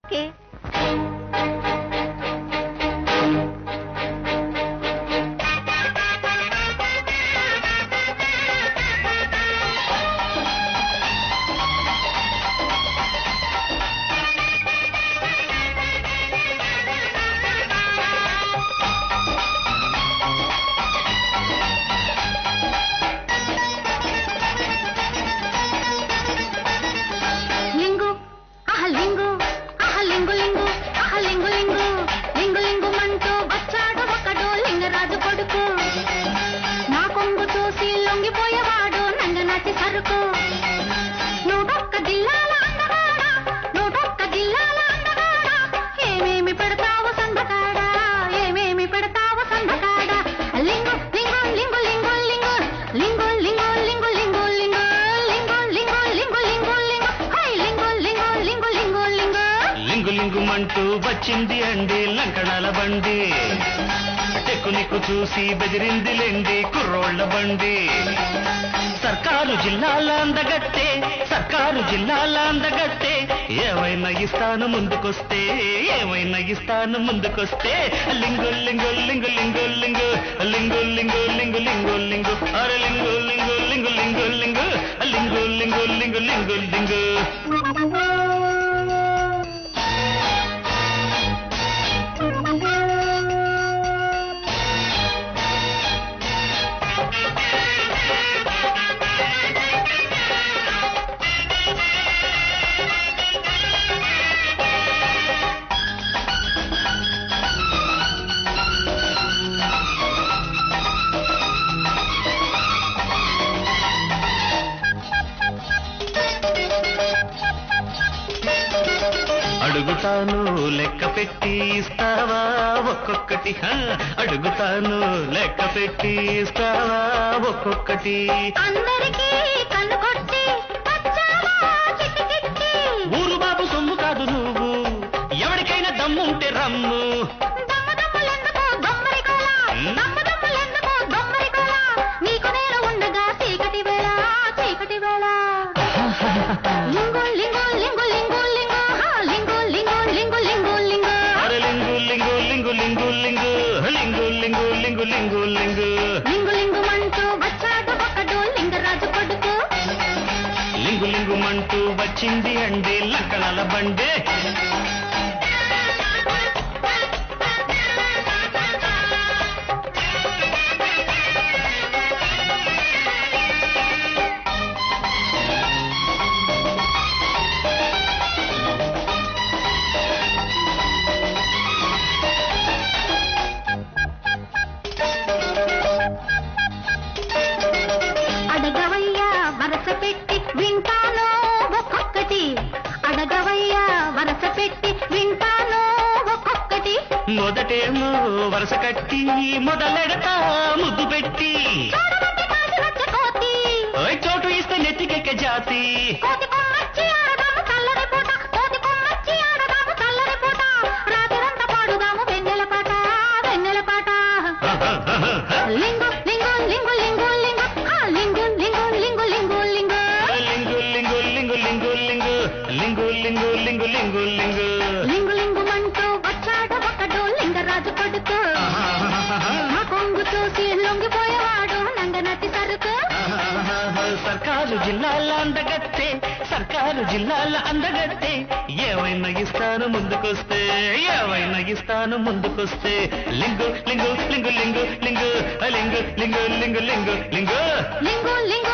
okay లింగు ఆహ లింగు ఆహ లింగు లింగు ఆహ లింగు లింగు లింగు లింగు మంటూ వచ్చాడు ఒకడు లింగరాజు కొడుకు నా కొంగు చూసి లొంగిపోయేవాడు నంగనాచి సరుకు నూటొక్క జిల్లాల అందగాడ నూటొక్క జిల్లాల అందగాడ ఏమేమి పెడతావు సందకాడ ఏమేమి పెడతావు సందకాడ లింగు లింగు లింగు లింగు లింగు లింగు లింగు లింగు లింగు లింగు లింగు లింగు లింగు లింగు హై లింగు లింగు లింగు లింగు లింగు లింగు లింగుమంటూ వచ్చింది అండి లంకణాల బండి టెక్కునిక్కు చూసి బెదిరిందిలేండి కుర్రోళ్ళ బండి సర్కారు జిల్లాల అందగట్టే సర్కారు జిల్లాల అందగట్టే ఏమైనా ఇస్తాను ముందుకొస్తే ఏమైనా ఇస్తాను ముందుకొస్తే లింగు లింగు లింగు లింగు లింగు లింగు లింగు లింగు లింగు లింగు అరే లింగు లింగు లింగు లింగు లింగు లింగు లింగు లింగు లింగు లింగు అడుగుతాను లెక్క పెట్టి ఇస్తావా ఒక్కొక్కటి హ, అడుగుతాను లెక్క పెట్టి ఇస్తావా ఒక్కొక్కటి అందరికీ కన్ను కొట్టి వచ్చావా చిట్టి చిట్టి ఊరు బాబు సొమ్ము కాదు నువ్వు ఎవరికైనా దమ్ముంటే రమ్ము దమ్మదమ్ములెందుకు దొమ్మరికోల దమ్మదమ్ములెందుకు దొమ్మరికోల నీకు నేను ఉండగా చీకటి వేళ చీకటి వేళ లింగు లింగు లింగు లింగు లింగు హా, లింగు లింగు లింగు లింగు లింగు అరే లింగు లింగు లింగు లింగు లింగు లింగు లింగు లింగు లింగు లింగు లింగు లింగు మంటూ వచ్చాడు ఒకడు లింగరాజు కొడుకు లింగు లింగుమంటూ వచ్చింది అండి లక్కనల బండే అడగవయ్యా వరస పెట్టి వింటాను ఒక్కొక్కటి అడగవయ్యా వరస పెట్టి వింటాను ఒక్కొక్కటి మొదటేమో వరుస కట్టి మొదలెడతా ముద్దు పెట్టి చూడమంటే కాసి వచ్చే కోతి ఓయ్ చోటు ఇస్తే నెత్తికెక్క జాతి కోతి కొమ్మచ్చి ఆడదాము చల్లరి పూట కోతి కొమ్మచ్చి ఆడదాము చల్లరి పూట రాత్రంతా పాడుదాము వెన్నెల పాట వెన్నెల పాట లింగు లింగు లింగు లింగు లింగు ఆ లింగు లింగు లింగు లింగు లింగు లింగు లింగు లింగు లింగు లింగు లింగు లింగు లింగు లింగు లింగు లింగు లింగు మంటూ వచ్చాడు ఒకడు లింగరాజు కొడుకు మా కొంగు చూసి లొంగిపోయేవాడు నంగనటి సరుకు సర్కారు జిల్లాల అందగత్తే సర్కారు జిల్లాల అందగత్తే ఏమైనా ఇస్తాను ముందుకొస్తే ఏమైనా ఇస్తాను ముందుకొస్తే లింగు లింగు లింగు లింగు లింగు లింగు లింగు లింగు లింగు లింగు లింగు లింగు